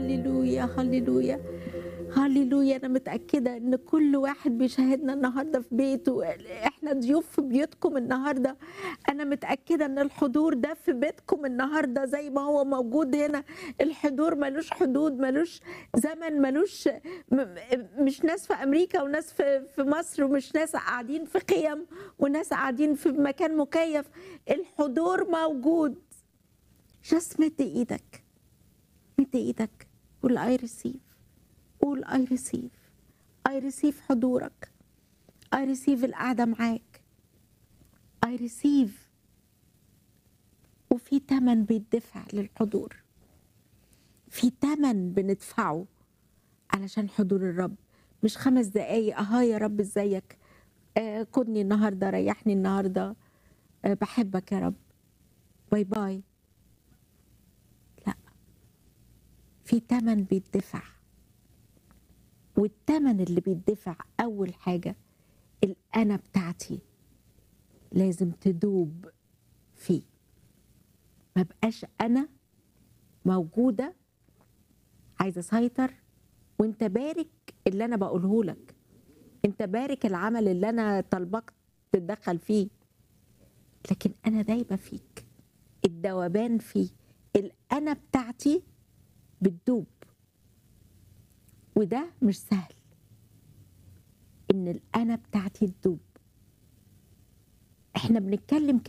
هللويا هللويا هللويا انا متاكده ان كل واحد بيشاهدنا النهارده في بيته احنا ضيوف في بيوتكم النهارده انا متاكده ان الحضور ده في بيتكم النهارده زي ما هو موجود هنا الحضور ملوش حدود ملوش زمن ملوش م- مش ناس في امريكا وناس في في مصر ومش ناس قاعدين في خيم وناس قاعدين في مكان مكيف الحضور موجود جس مد ايدك مد ايدك قول اي ريسيف قول اي ريسيف اي ريسيف حضورك اي ريسيف القعده معاك اي ريسيف وفي تمن بيدفع للحضور في تمن بندفعه علشان حضور الرب مش خمس دقايق اها يا رب ازيك آه كني النهارده ريحني النهارده آه بحبك يا رب باي باي لا في تمن بيدفع والتمن اللي بيدفع اول حاجه الانا بتاعتي لازم تدوب فيه ما بقاش انا موجوده عايزه اسيطر وانت بارك اللي انا بقوله لك انت بارك العمل اللي انا طالبك تتدخل فيه لكن انا دايبه فيك الدوبان فيه الانا بتاعتي بتدوب وده مش سهل ان الانا بتاعتي تدوب احنا بنتكلم